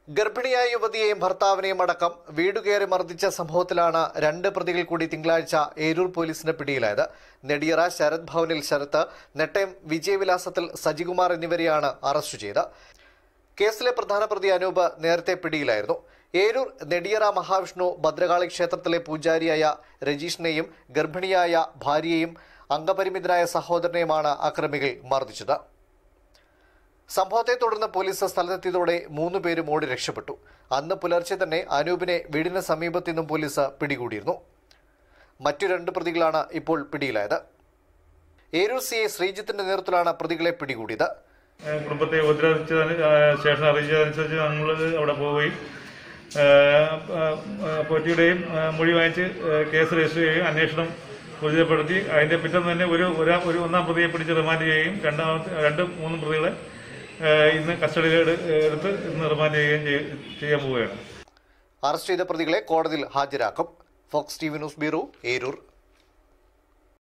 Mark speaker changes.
Speaker 1: ഗർഭിണിയായ യുവതിയെയും ഭർത്താവിനെയും അടക്കം വീടുകയറി മർദ്ദിച്ച സംഭവത്തിലാണ് രണ്ട് പ്രതികൾ കൂടി തിങ്കളാഴ്ച ഏരൂർ പോലീസിന്റെ പിടിയിലായത് നെടിയറ ശരത് ഭവനിൽ ശരത്ത് നെട്ടയം വിജയവിലാസത്തിൽ സജികുമാർ എന്നിവരെയാണ് അറസ്റ്റ് ചെയ്തത് കേസിലെ പ്രധാന പ്രതി അനൂപ് നേരത്തെ പിടിയിലായിരുന്നു ഏരൂർ നെടിയറ മഹാവിഷ്ണു ഭദ്രകാളി ക്ഷേത്രത്തിലെ പൂജാരിയായ രജീഷിനെയും ഗർഭിണിയായ ഭാര്യയെയും അംഗപരിമിതനായ സഹോദരനെയുമാണ് അക്രമികൾ മർദ്ദിച്ചത് സംഭവത്തെ തുടർന്ന് പോലീസ് സ്ഥലത്തെത്തിയതോടെ മൂന്ന് പേരും ഓടി രക്ഷപ്പെട്ടു അന്ന് പുലർച്ചെ തന്നെ അനൂപിനെ വീടിന് സമീപത്തു നിന്നും പോലീസ് പിടികൂടിയിരുന്നു മറ്റു രണ്ട് പ്രതികളാണ് ഇപ്പോൾ പിടിയിലായത് ഏരൂർ സി ഐ ശ്രീജിത്തിന്റെ നേതൃത്വത്തിലാണ് പ്രതികളെ പിടികൂടിയത്
Speaker 2: ഏഹ് കുടുംബത്തെ ഉപദ്രവിച്ചതിന് ഏഹ് ശേഷം അറിയിച്ചതനുസരിച്ച് നമ്മൾ അവിടെ പോവുകയും ഏഹ് ഏഹ് പോറ്റിയുടെയും ഏഹ് മൊഴി വാങ്ങിച്ച് ഏഹ് കേസ് രജിസ്റ്റർ ചെയ്യുകയും അന്വേഷണം ഊർജിതപ്പെടുത്തി അതിന്റെ പിറ്റേന്ന് തന്നെ ഒരു ഒരാ ഒരു ഒന്നാം പ്രതിയെ പിടിച്ച് റിമാൻഡ് ചെയ്യുകയും രണ്ടാമത്തെ രണ്ട് മൂന്നും പ്രതികളെ ഏഹ് ഇന്ന് കസ്റ്റഡിയിൽ എടു- എടുത്ത് ഇന്ന് റിമാൻഡ് ചെയ്യുകയും ചെയ്യ- ചെയ്യാൻ പോവുകയാണ്
Speaker 1: അറസ്റ്റ് ചെയ്ത പ്രതികളെ കോടതിയിൽ ഹാജരാക്കും Fox T V news bureau Eroor